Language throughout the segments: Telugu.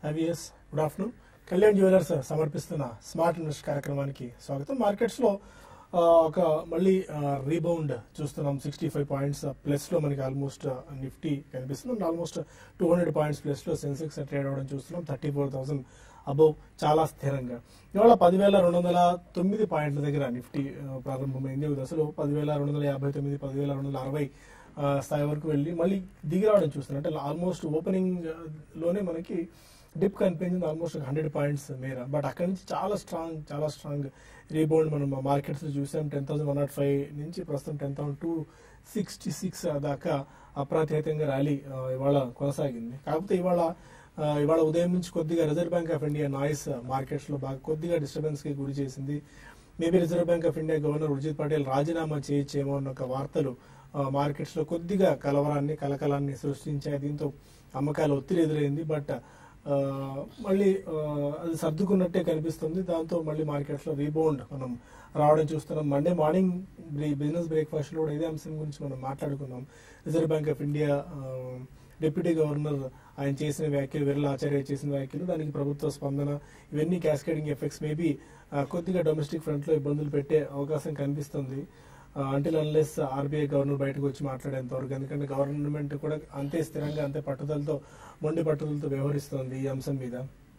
IVS good afternoon Kalyan Jewellers సమర్పిస్తున్న స్మార్ట్ ఇన్వెస్ట్ కార్యక్రమానికి స్వాగతం మార్కెట్స్ లో ఆ, ఒక మళ్ళీ రీబౌండ్ చూస్తున్నాం సిక్స్టీ ఫైవ్ పాయింట్స్ ప్లస్ లో మనకి ఆల్మోస్ట్ నిఫ్టీ కనిపిస్తుంది almost two hundred points plus లో సెన్సెక్స్ ట్రేడ్ అవ్వడం చూస్తున్నాం థర్టీ ఫోర్ థౌసండ్ అబౌవ్ చాలా స్థిరంగా ఇవాళ పదివేల రెండు వందల తొమ్మిది పాయింట్ల దగ్గర నిఫ్టీ ఆ, ప్రారంభమైంది ఒక దశలో పదివేల రెండు వందల యాభై తొమ్మిది పదివేల రెండు వందల అరవై ఆ, స్థాయి వరకు వెళ్ళి మళ్ళీ దిగి రావడం చూస్తున్నాం అంటే ఆల్మోస్ట్ ఓపెనింగ్ లోనే మనకి డిప్ కనిపించింది ఆల్మోస్ట్ హండ్రెడ్ పాయింట్స్ మేర బట్ అక్కడి నుంచి చాలా స్ట్రాంగ్ చాలా స్ట్రాంగ్ రీబౌండ్ మనం మార్కెట్స్ చూసాం ten thousand one not five నుంచి ప్రస్తుతం ten thousand two sixty six దాకా అప్రతిహతంగా ర్యాలీ ఆ, ఇవాళ కొనసాగింది కాకపోతే ఇవాళ ఆ, ఇవాళ ఉదయం నుంచి కొద్దిగా Reserve Bank of India noise markets లో బాగా కొద్దిగా డిస్టర్బెన్స్ కి గురి చేసింది maybe Reserve Bank of India governor Urjit Patel రాజీనామా చేయొచ్చేమో అన్న ఒక వార్తలు మార్కెట్స్ లో కొద్దిగా కలవరాన్ని కలకలాన్ని సృష్టించాయి దీంతో అమ్మకాల ఒత్తిడి ఎదురైంది బట్ ఆ, మళ్ళీ ఆ, అది సర్దుకున్నట్టే కనిపిస్తుంది దాంతో మళ్ళీ మార్కెట్స్ లో రీబౌండ్ మనం రావడం చూస్తున్నాం మండే మార్నింగ్ బిజినెస్ బ్రేక్ఫాస్ట్ లో కూడా ఇదే అంశం గురించి మనం మాట్లాడుకున్నాం రిజర్వ్ బ్యాంక్ ఆఫ్ ఇండియా ఆ, డిప్యూటీ గవర్నర్ ఆయన చేసిన వ్యాఖ్యలు విరల ఆచార్య చేసిన వ్యాఖ్యలు దానికి ప్రభుత్వ స్పందన ఇవన్నీ క్యాస్కేడింగ్ ఎఫెక్ట్స్ మేబీ కొద్దిగా డొమెస్టిక్ ఫ్రంట్ లో ఇబ్బందులు పెట్టే అవకాశం కనిపిస్తుంది అంటిల్ అన్లెస్ ఆర్బీఐ గవర్నర్ బయటకు వచ్చి మాట్లాడేంత వరకు ఎందుకంటే గవర్నమెంట్ కూడా అంతే స్థిరంగా అంతే పట్టుదలతో మొండి పట్టుదలతో వ్యవహరిస్తోంది ఈ అంశం మీద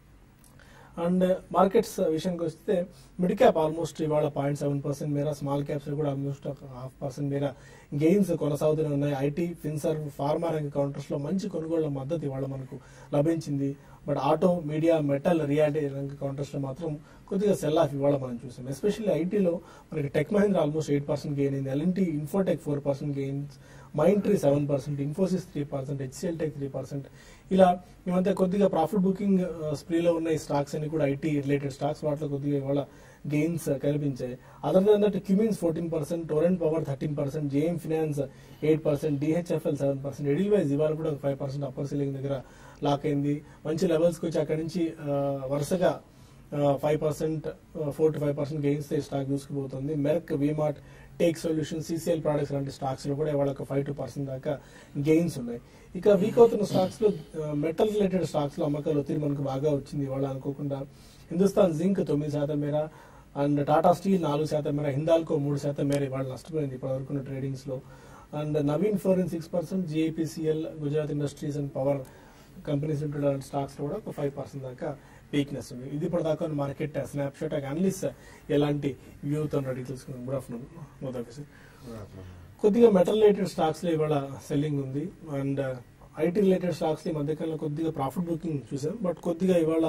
అండ్ మార్కెట్స్ విషయానికి వస్తే మిడ్ క్యాప్ ఆల్మోస్ట్ ఇవాళ పాయింట్ సెవెన్ పర్సెంట్ మేర స్మాల్ క్యాప్స్ కూడా ఆల్మోస్ట్ హాఫ్ పర్సెంట్ మేర గెయిన్స్ కొనసాగుతూనే ఉన్నాయి ఐటీ ఫిన్సర్వ్ ఫార్మా రంగ కౌంటర్స్ లో మంచి కొనుగోళ్ల మద్దతు ఇవాళ మనకు లభించింది but auto media metal realty రంగ కౌంటర్స్ లో మాత్రం కొద్దిగా సెల్ ఆఫ్ ఇవాళ మనం చూసాం ఎస్పెషల్లీ ఐటీలో మనకి Tech Mahindra almost eight percent gain అయింది L and T Infotech four percent gains Mindtree seven percent Infosys three percent HCL tech three percent ఇలా మేమంతా కొద్దిగా ప్రాఫిట్ బుకింగ్ స్ప్రీలో ఉన్న ఈ స్టాక్స్ అన్ని కూడా ఐటీ రిలేటెడ్ స్టాక్స్ వాటిలో కొద్దిగా ఇవాళ గెయిన్స్ కనిపించాయి other than that Cummins fourteen percent Torrent Power thirteen percent JM Finance eight percent DHFL seven percent Edelweiss ఇవాళ కూడా ఫైవ్ పర్సెంట్ అప్పర్ సీలింగ్ దగ్గర లాక్ అయింది మంచి లెవెల్స్ కి వచ్చి అక్కడి నుంచి ఆ, వరుసగా five percent four to five percent gains stock దూసుకుపోతుంది Merck V Mart Take Solution CCL Products లాంటి స్టాక్స్ లో కూడా ఇవాళ ఒక ఫైవ్ టు పర్సెంట్ దాకా గెయిన్స్ ఉన్నాయి ఇక వీక్ అవుతున్న స్టాక్స్ లో మెటల్ రిలేటెడ్ స్టాక్స్ లో అమ్మకాలు ఒత్తిడి మనకు బాగా వచ్చింది ఇవాళ అనుకోకుండా హిందుస్థాన్ జింక్ తొమ్మిది శాతం మేర అండ్ టాటా స్టీల్ నాలుగు శాతం మేర హిందాల్కో మూడు శాతం మేర ఇవాళ నష్టపోయింది ఇప్పటివరకు ట్రేడింగ్స్ లో and Navin fluorine six percent GIPCL Gujarat industries and power companies లాంటి స్టాక్స్ లో కూడా ఒక ఫైవ్ పర్సెంట్ దాకా వీక్నెస్ ఉంది ఇది ఇప్పటిదాకా మార్కెట్ స్నాప్ షాట్ అనలిస్ట్ ఎలాంటి వ్యూతో అడిగి తెలుసుకున్నాం గుడ్ ఆఫ్టర్నూన్ మోదీ సార్ కొద్దిగా మెటల్ రిలేటెడ్ స్టాక్స్ లో ఇవాళ సెల్లింగ్ ఉంది అండ్ ఐటీ రిలేటెడ్ స్టాక్స్ ఈ మధ్యకాలంలో కొద్దిగా ప్రాఫిట్ బుకింగ్ చూసాం బట్ కొద్దిగా ఇవాళ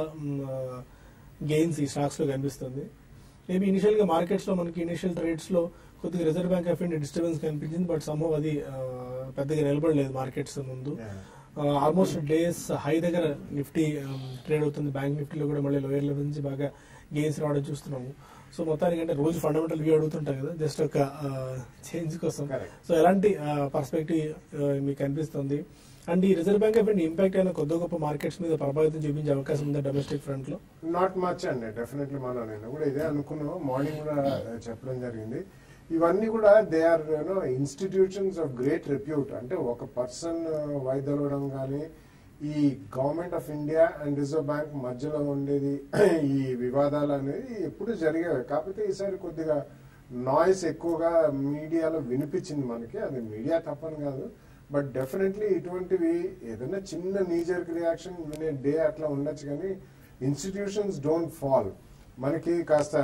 గెయిన్స్ ఈ స్టాక్స్ లో కనిపిస్తుంది మేబీ ఇనిషియల్ గా మార్కెట్స్ లో మనకి ఇనిషియల్ ట్రేడ్స్ లో కొద్దిగా Reserve Bank of India disturbance కనిపించింది బట్ సమ్హౌ అది ఆ, పెద్దగా నిలబడలేదు మార్కెట్స్ ముందు ఆల్మోస్ట్ డేస్ హై దగ్గర నిఫ్టీ ట్రేడ్ అవుతుంది బ్యాంక్ నిఫ్టీలో కూడా మళ్ళీ లోయర్ లెవెల్ నుంచి బాగా గెయిన్స్ రావడం చూస్తున్నాము సో మొత్తానికి అంటే రోజు ఫండమెంటల్ వ్యూ అడుగుతుంటాం కదా జస్ట్ ఒక చేంజ్ కోసం Correct. సో ఎలాంటి పర్స్పెక్టివ్ మీకు అనిపిస్తుంది అండ్ ఈ Reserve Bank of India impact అయిన కొద్ది గొప్ప మార్కెట్స్ మీద ప్రభావితం చూపించే అవకాశం ఉందా డొమెస్టిక్ ఫ్రంట్ లో నాట్ మచ్ అండి డెఫినెట్లీ మనం నేను కూడా ఇదే అనుకున్నాం మార్నింగ్ కూడా చెప్పడం జరిగింది ఇవన్నీ కూడా they are you know institutions of great repute అంటే ఒక పర్సన్ వైదొలగడం కానీ ఈ government of India and Reserve Bank మధ్యలో ఉండేది ఈ వివాదాలు అనేది ఎప్పుడు జరిగేవి కాకపోతే ఈసారి కొద్దిగా నాయిస్ ఎక్కువగా మీడియాలో వినిపించింది మనకి అది మీడియా తప్పని కాదు బట్ డెఫినెట్లీ ఇటువంటివి ఏదైనా చిన్న నీజర్క్ రియాక్షన్ వినే డే అట్లా ఉండొచ్చు కానీ ఇన్స్టిట్యూషన్స్ డోంట్ ఫాల్ మనకి కాస్త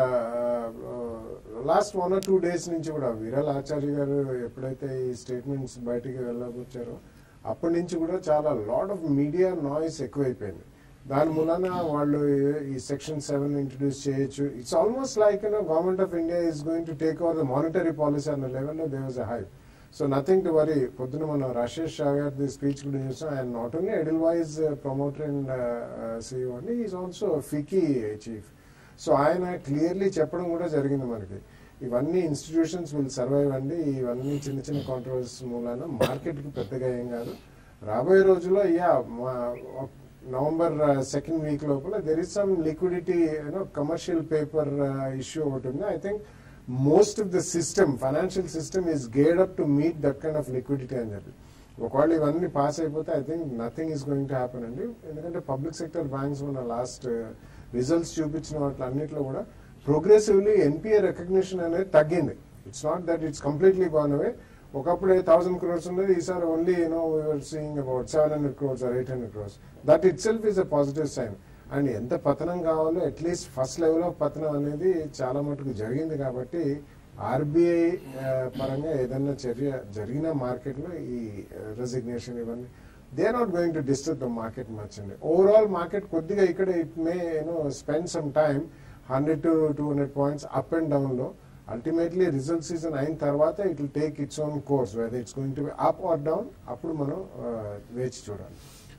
last one or two days నుంచి కూడా విరల్ ఆచార్య గారు ఎప్పుడైతే ఈ స్టేట్మెంట్స్ బయటికి వెళ్ళబోచ్చారో అప్పటి నుంచి కూడా చాలా లాట్ ఆఫ్ మీడియా నాయిస్ ఎక్కువైపోయింది దాని మూలన వాళ్ళు ఈ సెక్షన్ సెవెన్ ఇంట్రడ్యూస్ చేయొచ్చు it's almost like government of India is going to take over the monetary policy అన్న లెవెల్లో they was a high so nothing to worry పొద్దున మనం రాజేష్ షా గారి స్పీచ్ కూడా చూసాం ఆయన not only Edelweiss promoter and CEO అండి is also FICCI chief so ఆయన క్లియర్లీ చెప్పడం కూడా జరిగింది మనకి ఇవన్నీ ఇన్స్టిట్యూషన్స్ విల్ సర్వైవ్ అండి ఇవన్నీ చిన్న చిన్న కాంట్రవర్సీస్ మూలాన మార్కెట్కి పెద్దగా ఏం కాదు రాబోయే రోజుల్లో యా నవంబర్ సెకండ్ వీక్ లోపల there is some liquidity you know commercial paper issue ఒకటి ఉంది I think most of the system financial system is గేడ్ up to meet that kind of liquidity అని చెప్పి ఒకవేళ ఇవన్నీ పాస్ అయిపోతే I think nothing is going to happen అండి ఎందుకంటే పబ్లిక్ సెక్టర్ బ్యాంక్స్ మన లాస్ట్ రిజల్ట్స్ చూపించిన వాటి అన్నింటిలో కూడా ప్రోగ్రెసివ్లీ ఎన్పిఏ రికగ్నిషన్ అనేది తగ్గింది it's not that it's completely gone away ఒకప్పుడు థౌసండ్ క్రోర్స్ ఉండేది ఈసారి only you know we're seeing about seven hundred crores or eight hundred crores that itself is a positive sign and ఎంత పతనం కావాలో అట్లీస్ట్ ఫస్ట్ లెవెల్ ఆఫ్ పతనం అనేది చాలా మటుకు జరిగింది కాబట్టి ఆర్బీఐ పరంగా ఏదైనా చర్య జరిగిన మార్కెట్లో ఈ రెసిగ్నేషన్ ఇవన్నీ they are not going to disturb the market much అండి ఓవరాల్ మార్కెట్ కొద్దిగా ఇక్కడ it may you know spend some time hundred to two hundred points up and down లో అల్టిమేట్లీ రిజల్ట్ సీజన్ అయిన తర్వాత it will take its own course whether it's going to up or down అప్పుడు మనం uh, వేచి చూడాలి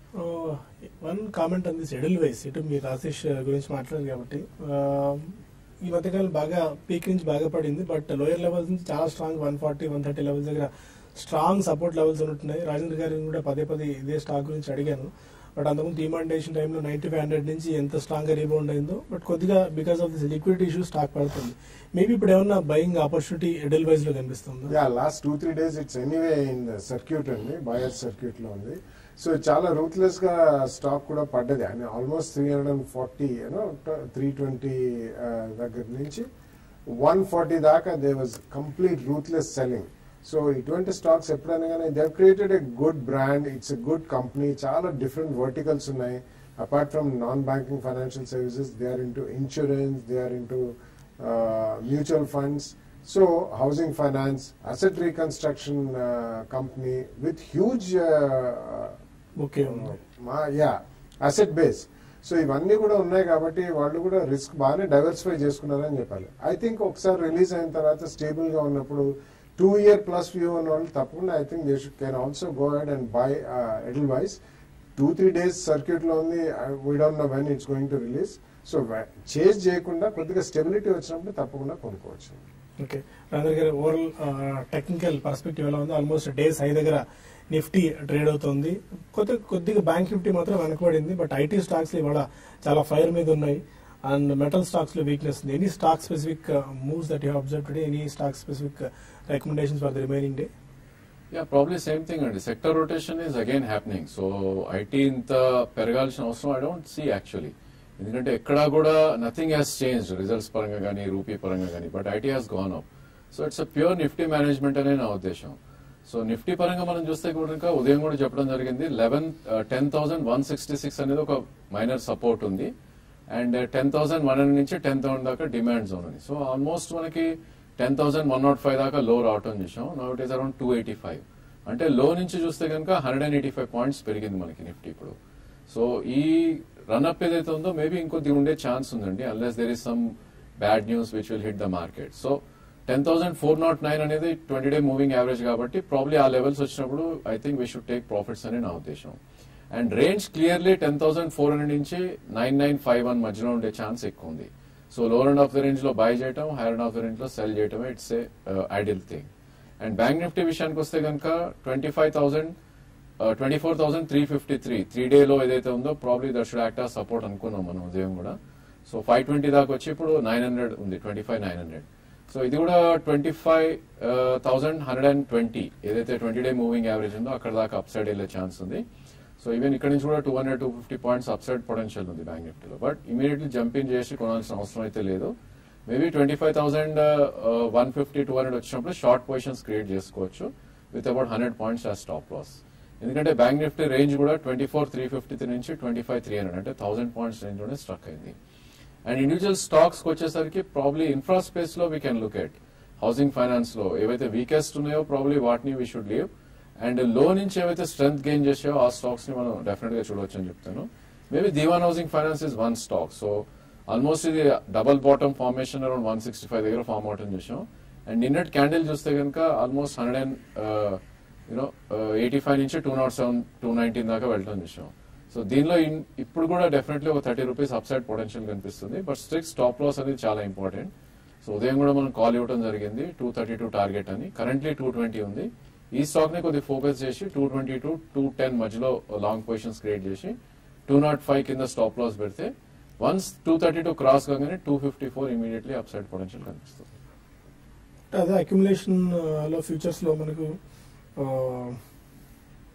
వన్ కామెంట్ అంది షెడ్యూల్ వైస్ ఇటు మీరు ఆశీష్ గురించి మాట్లాడారు కాబట్టి uh, ఈ మధ్యకాలం బాగా పీక్ నుంచి బాగా పడింది బట్ లోయర్ లెవెల్స్ నుంచి చాలా strong one forty one thirty levels దగ్గర స్ట్రాంగ్ సపోర్ట్ లెవెల్స్ ఉంటున్నాయి రాజేంద్ర గారిని కూడా పదే పదే ఇదే స్టాక్ గురించి అడిగాను బట్ అంతకుముందు డిమాండేషన్ టైంలో నైన్టీ ఫైవ్ హండ్రెడ్ నుంచి ఎంత స్ట్రాంగ్ గా రీబౌండ్ అయిందో బట్ కొద్దిగా because of this liquidity issue stock పడుతుంది మేబీ ఇప్పుడు ఏమన్నా బయింగ్ ఆపర్చునిటీ ఎడల్ వైజ్ లో కనిపిస్తుందా yeah last two three days it's anyway in circuit అండి బయర్ సర్క్యూట్ లో ఉంది సో చాలా రూత్లెస్ గా స్టాక్ కూడా పడ్డది అని almost three hundred and forty you know three twenty దగ్గర నుంచి వన్ ఫార్టీ దాకా they was complete ruthless selling so ఇటువంటి స్టాక్స్ ఎప్పుడైనా కానీ they created a good brand it's a good company చాలా డిఫరెంట్ వర్టికల్స్ ఉన్నాయి apart from non banking financial services they are into insurance they are into mutual funds so housing finance asset reconstruction company with huge okay ఉంది మా యా అసెట్ బేస్ సో ఇవన్నీ కూడా ఉన్నాయి కాబట్టి వాళ్ళు కూడా రిస్క్ బాగానే డైవర్సిఫై చేసుకున్నారని చెప్పాలి ఐ థింక్ ఒకసారి రిలీజ్ అయిన తర్వాత స్టేబుల్ గా ఉన్నప్పుడు టూ ఇయర్ ప్లస్ వ్యూ ఉన్న వాళ్ళు తప్పకుండా I think they should can also go head and buy Edelweiss two three days circuit లో ఉంది we don't know when it's going to release so change చేయకుండా కొద్దిగా స్టెబిలిటీ వచ్చినప్పుడు తప్పకుండా కొనుక్కోవచ్చు ఓకే రాజేంద్ర గారు ఓవరాల్ టెక్నికల్ పర్స్పెక్టివ్ ఎలా ఉంది ఆల్మోస్ట్ డేస్ హై దగ్గర నిఫ్టీ ట్రేడ్ అవుతుంది కొద్ది కొద్దిగా బ్యాంక్ నిఫ్టీ మాత్రం వెనకబడింది బట్ ఐటీ స్టాక్స్ ఇవాళ చాలా ఫైర్ మీద ఉన్నాయి అండ్ మెటల్ స్టాక్స్ లో వీక్నెస్ ఉంది any stock specific moves that you observe today any stock specific recommendations for the remaining day yeah probably same thing అండి sector rotation is again happening so IT ఇంత పెరగాల్సిన అవసరం ఐ డోంట్ సీ యాక్చువల్లీ ఎందుకంటే ఎక్కడా కూడా నథింగ్ హ్యాస్ చేంజ్ రిజల్ట్స్ పరంగా కానీ రూపీ పరంగా కానీ but IT has gone up so it's a pure Nifty management అనే నా ఉద్దేశం సో నిఫ్టీ పరంగా మనం చూస్తే కూడా ఉదయం కూడా చెప్పడం జరిగింది eleven ten thousand one sixty six అనేది ఒక మైనర్ సపోర్ట్ ఉంది and ten thousand one hundred నుంచి టెన్ థౌసండ్ దాకా డిమాండ్ జోన్ ఉంది సో ఆల్మోస్ట్ మనకి ten thousand one not five దాకా లో రావటం చూసాం now it is around two eighty five అంటే లో నుంచి చూస్తే కనుక hundred and eighty five points పెరిగింది మనకి నిఫ్టీ ఇప్పుడు సో ఈ రన్అప్ ఏదైతే ఉందో మేబీ ఇంకొద్ది ఉండే ఛాన్స్ ఉందండి unless there is some bad news which will hit the market so ten thousand four nought nine అనేది ట్వంటీ డే మూవింగ్ యావరేజ్ కాబట్టి ప్రాబ్లీ ఆ లెవెల్స్ వచ్చినప్పుడు I think we should take profits అని నా ఉద్దేశం and range clearly ten thousand four hundred నుంచి నైన్ నైన్ ఫైవ్ వన్ మధ్యలో ఉండే ఛాన్స్ ఎక్కువ ఉంది so lower end of the range లో బై చేయటం higher end of the range లో సెల్ చేయటం it's a ideal thing and bank Nifty విషయానికి వస్తే కనుక twenty five thousand twenty four thousand three fifty three three day లో ఏదైతే ఉందో probably that should act support అనుకున్నాం మనం ఉదయం కూడా సో ఫైవ్ ట్వంటీ దాకా వచ్చి ఇప్పుడు నైన్ హండ్రెడ్ ఉంది twenty five nine hundred so ఇది కూడా twenty five thousand hundred and twenty ఏదైతే ట్వంటీ డే మూవింగ్ యావరేజ్ ఉందో అక్కడ దాకా అప్ సైడ్ వెళ్ళే ఛాన్స్ ఉంది సో ఈవెన్ ఇక్కడ నుంచి కూడా two hundred two fifty points up side potential ఉంది బ్యాంక్ నిఫ్టీలో బట్ ఇమీడియట్లీ జంపింగ్ చేసి కొనాల్సిన అవసరం అయితే లేదు maybe twenty five thousand one fifty two hundred వచ్చినప్పుడు షార్ట్ పొజిషన్స్ క్రియేట్ చేసుకోవచ్చు విత్ అబౌట్ హండ్రెడ్ పాయింట్స్ ఆ స్టాప్ లాస్ ఎందుకంటే బ్యాంక్ నిఫ్టీ రేంజ్ కూడా twenty four three fifty three నుంచి ట్వంటీ ఫైవ్ త్రీ హండ్రెడ్ అంటే థౌసండ్ పాయింట్స్ రేంజ్ లోనే స్ట్రక్ అయింది అండ్ ఇండివిజువల్ స్టాక్స్ వచ్చేసరికి ప్రాబ్లీ ఇన్ఫ్రా స్పేస్ లో we can look at housing finance లో ఏవైతే వీకెస్ట్ ఉన్నాయో ప్రాబ్లీ వాటిని వీ షుడ్ లీవ్ అండ్ లో నుంచి ఏవైతే స్ట్రెంత్ గెయిన్ చేసాయో ఆ స్టాక్స్ ని మనం డెఫినెట్ గా చూడవచ్చు అని చెప్తాను maybe Dewan housing finance is one stock so almost ఇది double bottom formation around one sixty five దగ్గర ఫార్మ్ అవటం చేసాం అండ్ నిన్నట్ క్యాండిల్ చూస్తే కనుక almost hundred and you know eighty five నుంచి two naught seven two nineteen దాకా వెళ్ళటం చూసాం సో దీనిలో ఇన్- ఇప్పుడు కూడా డెఫినెట్లీ ఒక thirty rupees up side potential కనిపిస్తుంది బట్ స్ట్రిక్ట్ స్టాప్ లాస్ అనేది చాలా ఇంపార్టెంట్ సో ఉదయం కూడా మనం కాల్ ఇవ్వడం జరిగింది టూ థర్టీ టూ టార్గెట్ అని కరెంట్లీ టూ ట్వంటీ ఉంది ఈ స్టాక్ ని కొద్దిగా ఫోకస్ చేసి two twenty to two ten మధ్యలో లాంగ్ పొజిషన్స్ క్రియేట్ చేసి టూ నాట్ ఫైవ్ కింద స్టాప్ లాస్ పెడితే once two thirty two cross కాగానే two fifty four immediately up side potential కనిపిస్తుంది అదే అక్యుములేషన్ లో ఫ్యూచర్స్ లో మనకు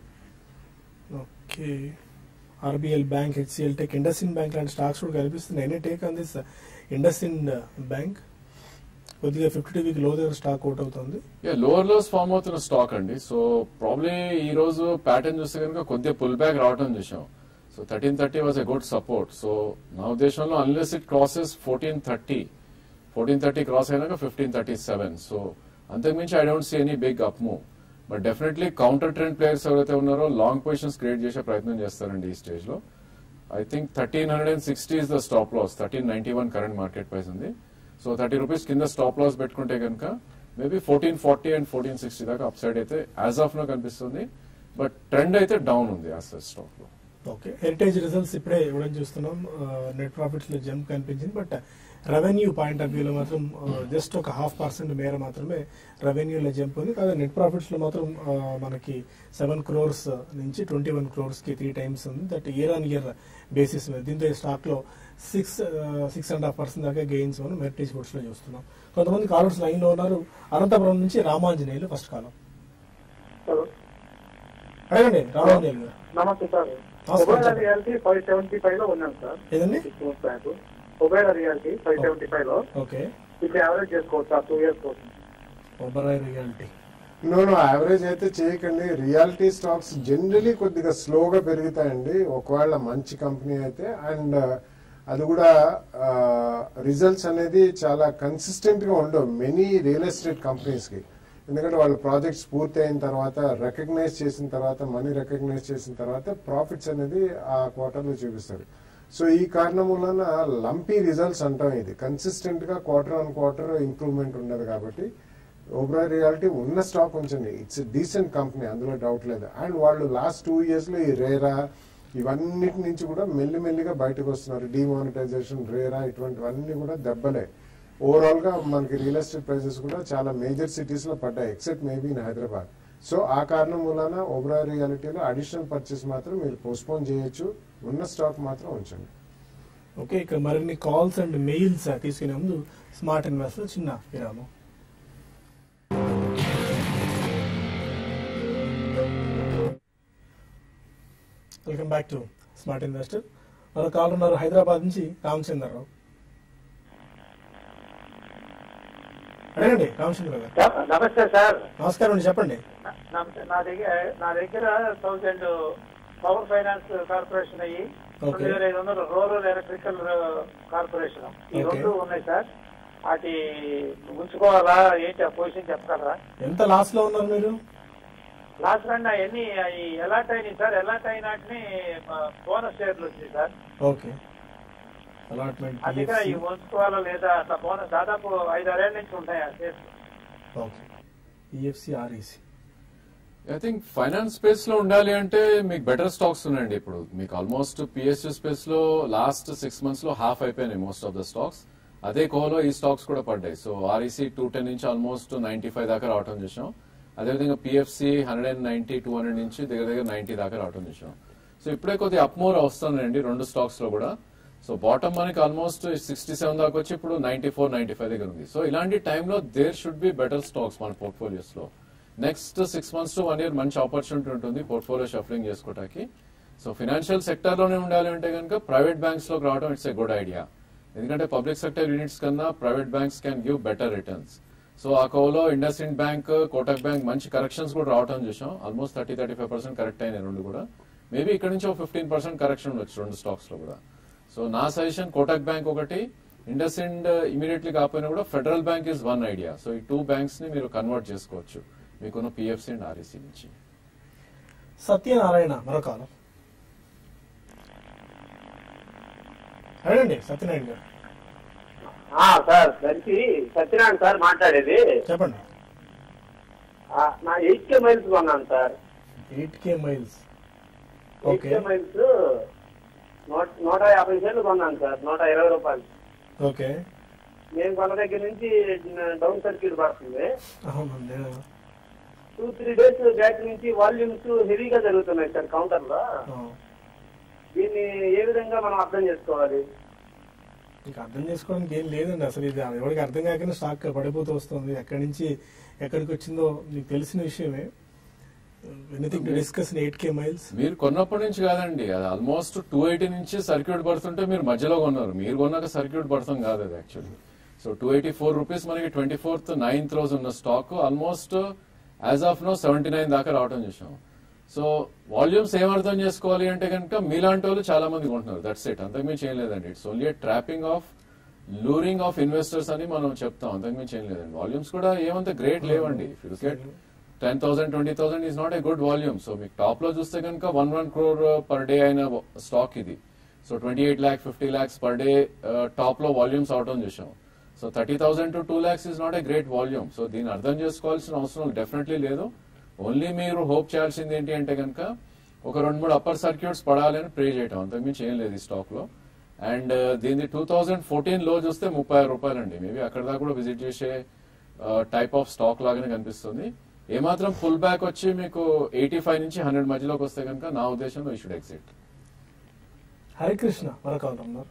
okay RBL bank HCL tech IndusInd bank లాంటి స్టాక్స్ కూడా కనిపిస్తున్నాయి any take on this IndusInd bank కొద్దిగా ఫిఫ్టీ టూ వీక్ లో దగ్గర స్టాక్ అవుట్ అవుతుంది లోవర్ లోస్ ఫామ్ అవుతున్న స్టాక్ అండి సో ప్రాబ్లీ ఈ రోజు ప్యాటర్న్ చూస్తే కనుక కొద్దిగా పుల్ బ్యాక్ రావడం చూసాం so thirteen thirty was a good support so నా ఉద్దేశంలో unless it crosses fourteen thirty fourteen thirty cross అయినాక ఫిఫ్టీన్ థర్టీ సెవెన్ సో అంతకుమించి I don't see any big up move but definitely counter trend players ఎవరైతే ఉన్నారో లాంగ్ పొజిషన్స్ క్రియేట్ చేసే ప్రయత్నం చేస్తారండి ఈ స్టేజ్ లో I think thirteen hundred and sixty is the stop loss thirteen ninety one current market price ఉంది సో థర్టీ రూపీస్ కింద స్టాప్ లాస్ పెట్టుకుంటే కనుక maybe fourteen forty and fourteen sixty దాకా అప్ సైడ్ అయితే యాజ్ ఆఫ్ నో కనిపిస్తుంది బట్ ట్రెండ్ అయితే డౌన్ ఉంది యాజ్ స్టాక్ లో ఓకే హెరిటేజ్ రిజల్ట్స్ ఇప్పుడే ఇవ్వడం చూస్తున్నాం నెట్ ప్రాఫిట్స్ లో జంప్ కనిపించింది బట్ రెవెన్యూ పాయింట్ ఆఫ్ వ్యూలో మాత్రం జస్ట్ ఒక హాఫ్ పర్సెంట్ మేర మాత్రమే రెవెన్యూలో జంప్ ఉంది కాదు నెట్ ప్రాఫిట్స్ లో మాత్రం ఆ, మనకి సెవెన్ క్రోర్స్ నుంచి ట్వంటీ వన్ క్రోర్స్ కి త్రీ టైమ్స్ ఉంది that year on year basis మీద దీంతో ఈ స్టాక్ లో six six and half percent దాకా గెయిన్స్ మనం మెరిటేజ్ ఫుడ్స్ లో చూస్తున్నాం కొంతమంది కాలర్స్ లైన్ లో ఉన్నారు అనంతపురం నుంచి రామాంజనేయులు ఫస్ట్ కాలం హలో అడగండి రామాంజనేయులు గారు నమస్తే సార్ నమస్కారం Oberoi sir. Realty five seventy five లో ఉన్నాను సార్ ఏదండి six months back Oberoi Realty five seventy five లో ఓకే ఇప్పుడు యావరేజ్ చేసుకోవచ్చు సార్ టూ ఇయర్స్ కోసం Oberoi Realty no no average అయితే చేయకండి రియాలిటీ స్టాక్స్ జనరలీ కొద్దిగా స్లోగా పెరుగుతాయండి ఒకవేళ మంచి కంపెనీ అయితే అండ్ అది కూడా రిజల్ట్స్ అనేది చాలా కన్సిస్టెంట్ గా ఉండవు మెనీ రియల్ ఎస్టేట్ కంపెనీస్ కి ఎందుకంటే వాళ్ళ ప్రాజెక్ట్స్ పూర్తి అయిన తర్వాత రికగ్నైజ్ చేసిన తర్వాత మనీ రికగ్నైజ్ చేసిన తర్వాత ప్రాఫిట్స్ అనేది ఆ క్వార్టర్ లో చూపిస్తారు సో ఈ కారణం వలన లంపీ రిజల్ట్స్ అంటాం ఇది కన్సిస్టెంట్ గా క్వార్టర్ ఆన్ క్వార్టర్ ఇంప్రూవ్మెంట్ ఉండదు కాబట్టి ఓబ్రా రియాలిటీ ఉన్న స్టాక్ ఉంచండి ఇట్స్ డీసెంట్ కంపెనీ అందులో డౌట్ లేదు అండ్ వాళ్ళు లాస్ట్ టూ ఇయర్స్ లో ఈ రేరా ఇవన్నిటి నుంచి కూడా మెల్లిమెల్లిగా బయటకు వస్తున్నారు డిమానిటైజేషన్ రేరా ఇటువంటివన్నీ కూడా దెబ్బలే ఓవరాల్ గా మనకి రియల్ ఎస్టేట్ ప్రైసెస్ కూడా చాలా మేజర్ సిటీస్ లో పడ్డాయి except maybe in Hyderabad so ఆ కారణం వలన ఓబ్రా రియాలిటీలో అడిషనల్ పర్చేస్ మాత్రం మీరు పోస్ట్పోన్ చేయొచ్చు ఉన్న స్టాక్ మాత్రం ఉంచండి ఓకే ఇక మరిన్ని కాల్స్ అండ్ మెయిల్స్ తీసుకునే ముందు స్మార్ట్ ఇన్వెస్టర్ చిన్న విరామం welcome back to smart investor మరో కాల్ ఉన్నారు హైదరాబాద్ నుంచి రామచంద్రరావు అడగండి రామచంద్రరావు గారు నమస్తే సార్ నమస్కారం అండి చెప్పండి నమస్తే నా దగ్గర నా దగ్గర థౌసండ్ పవర్ ఫైనాన్స్ కార్పొరేషన్ అయ్యి Okay. రెండు వేల ఐదు వందలు రూరల్ ఎలక్ట్రికల్ కార్పొరేషన్ ఈ Okay. రెండు ఉన్నాయి సార్ వాటి ఉంచుకోవాలా ఏంటి ఆ పొజిషన్ చెప్పగలరా ఎంత లాస్ లో ఉన్నారు మీరు లాస్ట్ రన్ అవన్నీ అవి ఎలాట్ అయినాయి సార్ ఎలాట్ అయినట్ని బోనస్ షేర్లు వచ్చింది సార్ ఓకే అలాట్మెంట్ అందుకే ఇవి ఉంచుకోవాలా లేదా అట్లా బోనస్ దాదాపు ఐదు ఆరేళ్ళ నుంచి ఉంటాయి ఆ shares okay EFC REC I think finance space లో ఉండాలి అంటే మీకు బెటర్ స్టాక్స్ ఉన్నాయండి ఇప్పుడు మీకు ఆల్మోస్ట్ పిఎస్యూ స్పేస్ లో లాస్ట్ సిక్స్ మంత్స్ లో హాఫ్ అయిపోయినాయి మోస్ట్ ఆఫ్ ద స్టాక్స్ అదే కోలో ఈ స్టాక్స్ కూడా పడ్డాయి సో ఆర్ఈసీ టూ టెన్ నుంచి ఆల్మోస్ట్ నైన్టీ ఫైవ్ దాకా రావటం చూసాం అదేవిధంగా PFC hundred and ninety two hundred నుంచి దగ్గర దగ్గర నైన్టీ దాకా రావటం చూసాం సో ఇప్పుడే కొద్దిగా అప్మోర్ వస్తుందండి రెండు స్టాక్స్ లో కూడా సో బాటమ్ మనకి ఆల్మోస్ట్ సిక్స్టీ సెవెన్ దాకా వచ్చి ఇప్పుడు నైన్టీ ఫోర్ నైన్టీ ఫైవ్ దగ్గర ఉంది సో ఇలాంటి టైంలో there should be better stocks మన పోర్ట్ఫోలియోస్ లో next six months to one year మంచి ఆపర్చునిటీ ఉంటుంది పోర్ట్ఫోలియో షఫలింగ్ చేసుకోవడానికి సో ఫినాన్షియల్ సెక్టర్ లోనే ఉండాలి అంటే కనుక ప్రైవేట్ బ్యాంక్స్ లోకి రావడం ఇట్స్ ఎ గుడ్ ఐడియా ఎందుకంటే పబ్లిక్ సెక్టర్ యూనిట్స్ కన్నా private banks can give better returns so ఆ కోలో IndusInd bank Kotak bank మంచి కరెక్షన్స్ కూడా రావడం చూసాం almost thirty thirty five percent correct అయినాయి రెండు కూడా మేబీ ఇక్కడ నుంచి ఒక ఫిఫ్టీన్ పర్సెంట్ కరెక్షన్ ఉండొచ్చు రెండు స్టాక్స్ లో కూడా సో నా సజెషన్ కోటక్ బ్యాంక్ ఒకటి ఇండస్ ఇండ్ ఇమీడియట్లీ కాకపోయినా కూడా federal bank is one idea so ఈ టూ బ్యాంక్స్ ని మీరు కన్వర్ట్ చేసుకోవచ్చు మీకున్న పిఎఫ్సి అండ్ ఆర్ఈసీ నుంచి సత్యనారాయణ మరో కాలం అడగండి సత్యనారాయణ గారు ఆ, సార్ మంచి సత్యనారాయణ సార్ మాట్లాడేది చెప్పండి ఆ, నా ఎయిట్ కే మైల్స్ కొన్నాను sir eight K miles eight okay K miles నూట నూట యాభై సెంట్లు కొన్నాను సార్ నూట ఇరవై రూపాయలు ఓకే నేను కొన్న దగ్గర నుంచి డౌన్ సర్క్యూట్ పడుతుంది అవునండి టూ త్రీ డేస్ బ్యాక్ నుంచి వాల్యూమ్స్ హెవీగా జరుగుతున్నాయి సార్ కౌంటర్ లో ఆ. దీన్ని ఏ విధంగా మనం అర్థం చేసుకోవాలి ఇంకా అర్థం చేసుకోవడానికి ఏం లేదండి అసలు ఇది ఎవరికి అర్థం కాకనే స్టాక్ పడిపోతూ వస్తుంది ఎక్కడి నుంచి ఎక్కడికి వచ్చిందో మీకు తెలిసిన విషయమే anything to discuss in eight K miles మీరు కొన్నప్పటి నుంచి కాదండి అది ఆల్మోస్ట్ టూ ఎయిటీ నుంచి సర్క్యూట్ పడుతుంటే మీరు మధ్యలో కొన్నారు మీరు కొన్నాక సర్క్యూట్ పడతాం కాదు అది actually so two eighty four rupees మనకి ట్వంటీ ఫోర్త్ నైన్త్ రోజు ఉన్న stock almost as of now seventy nine దాకా రావడం చూసాం సో వాల్యూమ్స్ ఏం అర్థం చేసుకోవాలి అంటే కనుక మీలాంటి వాళ్ళు చాలా మంది కొంటున్నారు దట్స్ ఇట్ అంతకుమించి ఏం లేదండి it's only trapping of luring of investors అని మనం చెప్తాం అంతకుమించి ఏం లేదండి వాల్యూమ్స్ కూడా ఏమంత గ్రేట్ లేవండి if you get ten thousand twenty thousand is not a good volume so మీకు టాప్ లో చూస్తే కనుక one one crore per day అయిన స్టాక్ ఇది so twenty eight lakh fifty lakhs per day top లో వాల్యూమ్స్ అవటం చూసాం so thirty thousand to two lakhs is not a great volume so దీన్ని అర్థం చేసుకోవాల్సిన అవసరం డెఫినెట్లీ లేదు ఓన్లీ మీరు హోప్ చేయాల్సింది ఏంటి అంటే కనుక ఒక రెండు మూడు అప్పర్ సర్క్యూట్స్ పడాలని ప్రే చేయటం అంతకుమించి ఏం లేదు ఈ స్టాక్ లో అండ్ దీన్ని టూ థౌజండ్ ఫోర్టీన్ లో చూస్తే ముప్పై ఆరు రూపాయలు అండి మేబీ అక్కడ దాకా కూడా విజిట్ చేసే టైప్ ఆఫ్ స్టాక్ లాగానే కనిపిస్తుంది ఏమాత్రం ఫుల్ బ్యాక్ వచ్చి మీకు ఎయిటీ ఫైవ్ నుంచి హండ్రెడ్ మధ్యలోకి వస్తే కనుక నా ఉద్దేశంలో ఈ షుడ్ ఎగ్జిట్ హరికృష్ణ మరొక వాళ్ళు ఉన్నారు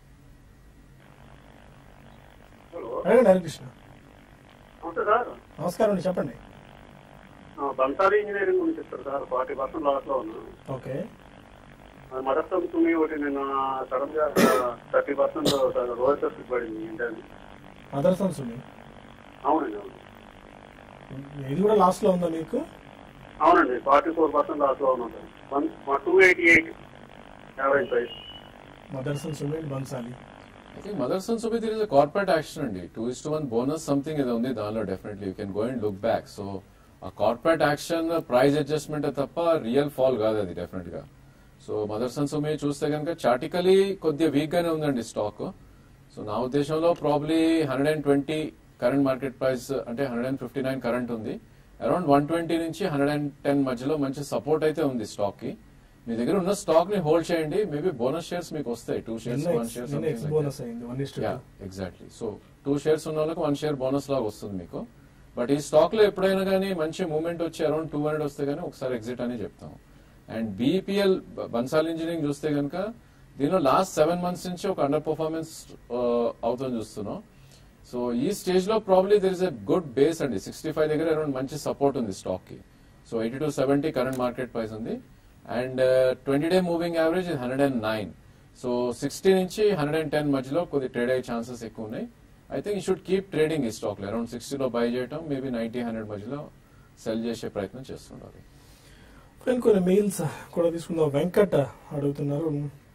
హలో అడగండి హరికృష్ణ నమస్తే సార్ నమస్కారం అండి చెప్పండి ఆ, బన్సాలి ఇంజనీరింగ్ గురించి చెప్తారు సార్ ఫార్టీ పర్సెంట్ లాస్ లో ఉన్నాను ఓకే మదర్సం తుమ్మి ఒకటి నిన్న సడన్ గా థర్టీ పర్సెంట్ రోజెస్ పడింది ఏంటండి మదర్సన్స్ ఉంది అవునండి అవును ఇది కూడా లాస్ట్ లో ఉందా మీకు అవునండి ఫార్టీ ఫోర్ పర్సెంట్ లాస్ లో ఉన్నాం sir one two eighty eight average price Mothersons ఉంది Bansali I think Motherson Sumi there is corporate action అండి two is to one bonus something ఏదో ఉంది దానిలో definitely you can go and look back so ఆ కార్పొరేట్ యాక్షన్ ప్రైస్ అడ్జస్ట్మెంట్ తప్ప రియల్ ఫాల్ కాదు అది డెఫినెట్ గా సో మదర్స్ అండ్ సుమి చూస్తే కనుక చాటికలీ కొద్దిగా వీక్ గానే ఉందండి స్టాక్ సో నా ఉద్దేశంలో probably hundred and twenty current market price అంటే hundred and fifty nine current ఉంది అరౌండ్ వన్ ట్వంటీ నుంచి హండ్రెడ్ అండ్ టెన్ మధ్యలో మంచి సపోర్ట్ అయితే ఉంది స్టాక్ కి మీ దగ్గర ఉన్న స్టాక్ ని హోల్డ్ చేయండి మేబీ బోనస్ షేర్స్ మీకు వస్తాయి టూ షేర్స్ వన్ షేర్ నిన్న ఎక్స్ బోనస్ అయింది one is yeah exactly so two shares ఉన్న వాళ్ళకి వన్ షేర్ బోనస్ లాగా వస్తుంది మీకు బట్ ఈ స్టాక్ లో ఎప్పుడైనా కానీ మంచి మూవ్మెంట్ వచ్చి అరౌండ్ టూ హండ్రెడ్ వస్తే గానీ ఒకసారి ఎగ్జిట్ అని చెప్తాం అండ్ బీపీఎల్ బన్సాల్ ఇంజనీరింగ్ చూస్తే కనుక దీనిలో లాస్ట్ సెవెన్ మంత్స్ నుంచి ఒక అండర్ పర్ఫార్మెన్స్ అవుతుంది చూస్తున్నాం సో ఈ స్టేజ్ లో probably there is a good base అండి సిక్స్టీ ఫైవ్ దగ్గర అరౌండ్ మంచి సపోర్ట్ ఉంది స్టాక్ కి so eighty to seventy current market price ఉంది and twenty day moving average hundred and nine so sixty నుంచి హండ్రెడ్ అండ్ టెన్ మధ్యలో కొద్ది ట్రేడ్ అయ్యే ఛాన్సెస్ ఎక్కువ ఉన్నాయి I think you should keep trading ఈ స్టాక్ లో అరౌండ్ సిక్స్టీలో బై చేయటం మేబీ నైన్టీ హండ్రెడ్ మధ్యలో సెల్ చేసే ప్రయత్నం చేస్తుండాలి కొన్ని కొన్ని మెయిల్స్ కూడా తీసుకుందాం వెంకట్ అడుగుతున్నారు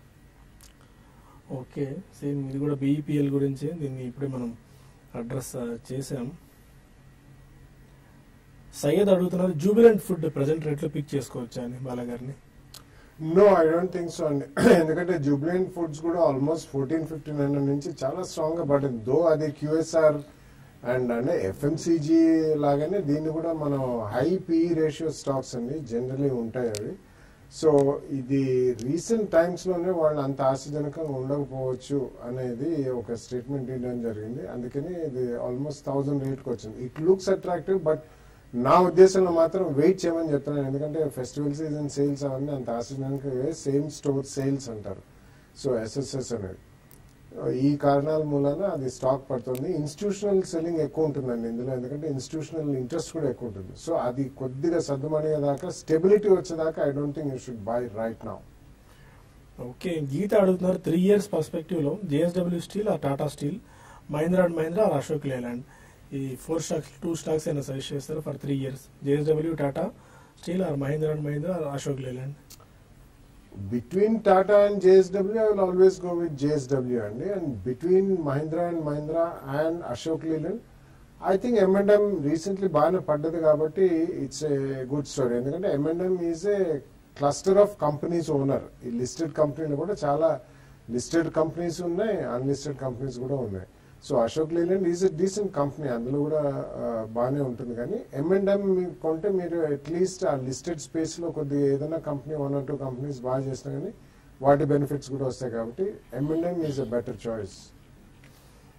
ఓకే సేమ్ ఇది కూడా బీఈపీఎల్ గురించి దీన్ని ఇప్పుడే మనం అడ్రస్ చేసాం సయ్యద్ అడుగుతున్నారు జూబిలెంట్ ఫుడ్ ప్రజెంట్ రేట్లో పిక్ చేసుకోవచ్చా అని బాలగారిని no I don't think so అండి ఎందుకంటే జూబ్లెంట్ ఫుడ్స్ కూడా ఆల్మోస్ట్ ఫోర్టీన్ ఫిఫ్టీన్ హండ్రెడ్ నుంచి చాలా స్ట్రాంగ్ గా పడింది దో అది క్యూఎస్ఆర్ అండ్ అంటే ఎఫ్ఎంసీజీ లాగానే దీన్ని కూడా మనం హై పిఈ రేషియో స్టాక్స్ అండి జనరలీ ఉంటాయి అవి సో ఇది రీసెంట్ టైమ్స్ లోనే వాళ్ళు అంత ఆశాజనకంగా ఉండకపోవచ్చు అనేది ఒక స్టేట్మెంట్ ఇవ్వడం జరిగింది అందుకని ఇది ఆల్మోస్ట్ థౌజండ్ రేట్కి వచ్చింది ఇట్ లుక్స్ అట్రాక్టివ్ బట్ నా ఉద్దేశంలో మాత్రం వెయిట్ చేయమని చెప్తున్నాను ఎందుకంటే ఫెస్టివల్ సీజన్ సేల్స్ అవన్నీ అంత ఆశజనకంగా సేమ్ స్టోర్ సేల్స్ అంటారు సో ఎస్ఎస్ఎస్ అనేది ఈ కారణాల మూలన అది స్టాక్ పడుతుంది ఇన్స్టిట్యూషనల్ సెల్లింగ్ ఎక్కువ ఉంటుందండి ఇందులో ఎందుకంటే ఇన్స్టిట్యూషనల్ ఇంట్రెస్ట్ కూడా ఎక్కువ ఉంటుంది సో అది కొద్దిగా సర్దుమణిగేదాకా స్టెబిలిటీ వచ్చేదాకా I don't think you should buy right now okay Geetha అడుగుతున్నారు త్రీ ఇయర్స్ పర్స్పెక్టివ్ లో జేఎస్డబ్ల్యూ స్టీల్ ఆ Tata steel Mahindra and Mahindra or Ashok Leyland ఈ ఫోర్ స్టాక్స్ టూ స్టాక్స్ అయినా సజెస్ట్ చేస్తారు for three years JSW Tata steel or Mahindra and Mahindra or Ashok Leyland Between Tata and JSW, I will always go with JSW అండి and between Mahindra and Mahindra and Ashok Leyland I think M and M recently బాగానే పడ్డది కాబట్టి ఇట్స్ ఏ గుడ్ స్టోరీ ఎందుకంటే M and M is a cluster of companies owner ఈ లిస్టెడ్ కంపెనీలు కూడా చాలా లిస్టెడ్ కంపెనీస్ ఉన్నాయి అన్లిస్టెడ్ కంపెనీస్ కూడా ఉన్నాయి so Ashok Leyland is a decent company అందులో కూడా ఆ, బాగానే ఉంటుంది కానీ ఎంఎండ్ఎం కొంటే మీరు అట్లీస్ట్ ఆ లిస్టెడ్ స్పేస్ లో కొద్దిగా ఏదైనా company one or two companies బాగా చేసినా కానీ వాటి బెనిఫిట్స్ కూడా వస్తాయి కాబట్టి M and M is a better choice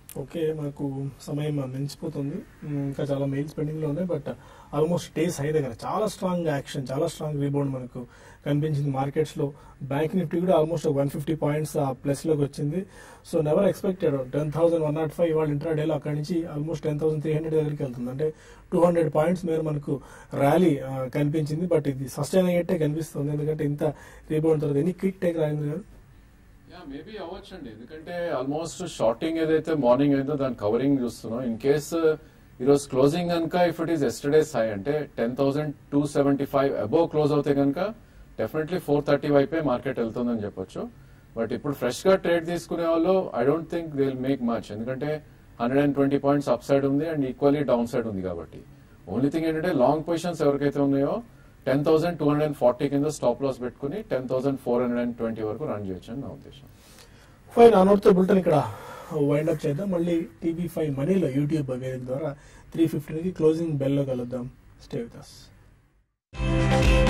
okay మనకు సమయం మించిపోతుంది ఉమ్, ఇంకా చాలా మెయిల్స్ పెండింగ్ లో ఉన్నాయి బట్ ఆల్మోస్ట్ డేస్ హై దగ్గర చాలా స్ట్రాంగ్ యాక్షన్ చాలా స్ట్రాంగ్ రీబౌండ్ మనకు కనిపించింది మార్కెట్స్ లో బ్యాంక్ నిఫ్టీ కూడా almost one fifty points plus లోకి వచ్చింది so never expected ten thousand one not five ఇవాళ ఇంట్రా డేలో అక్కడి నుంచి almost ten thousand three hundred దగ్గరికి వెళ్తుంది అంటే టూ హండ్రెడ్ పాయింట్స్ మీద మనకు ర్యాలీ కనిపించింది బట్ ఇది సస్టైన్ అయ్యేట్టే కనిపిస్తుంది ఎందుకంటే ఇంత రీబౌండ్ తర్వాత ఎన్ని క్విక్ టేక్ రాయింది గారు యా మేబీ అవ్వచ్చండి ఎందుకంటే ఆల్మోస్ట్ షార్టింగ్ ఏదైతే మార్నింగ్ అయిందో దాని కవరింగ్ చూస్తున్నాం ఇన్ కేస్ ఈరోజు క్లోజింగ్ కనుక if it is yesterday's high అంటే ten thousand two seventy five above close అవుతే కనుక డెఫినెట్లీ ఫోర్ థర్టీ వైపే మార్కెట్ వెళ్తుందని చెప్పొచ్చు బట్ ఇప్పుడు ఫ్రెష్ గా ట్రేడ్ తీసుకునే వాళ్ళు I don't think they will make much ఎందుకంటే hundred and twenty points up side ఉంది అండ్ ఈక్వల్లీ డౌన్ సైడ్ ఉంది కాబట్టి ఓన్లీ థింగ్ ఏంటంటే లాంగ్ పొజిషన్స్ ఎవరికైతే ఉన్నాయో ten thousand two hundred and forty కింద స్టాప్ లాస్ పెట్టుకుని ten thousand four hundred and twenty వరకు రన్ చేయొచ్చు అని నా ఉద్దేశం ఫైన్ అనౌట్తో బుల్టన్ ఇక్కడ వైండ్ అప్ చేద్దాం మళ్ళీ టీవీ ఫైవ్ మనీలో యూట్యూబ్ వేదిక ద్వారా త్రీ ఫిఫ్టీన్కి క్లోజింగ్ బెల్లో కలుద్దాం స్టే విత్ అస్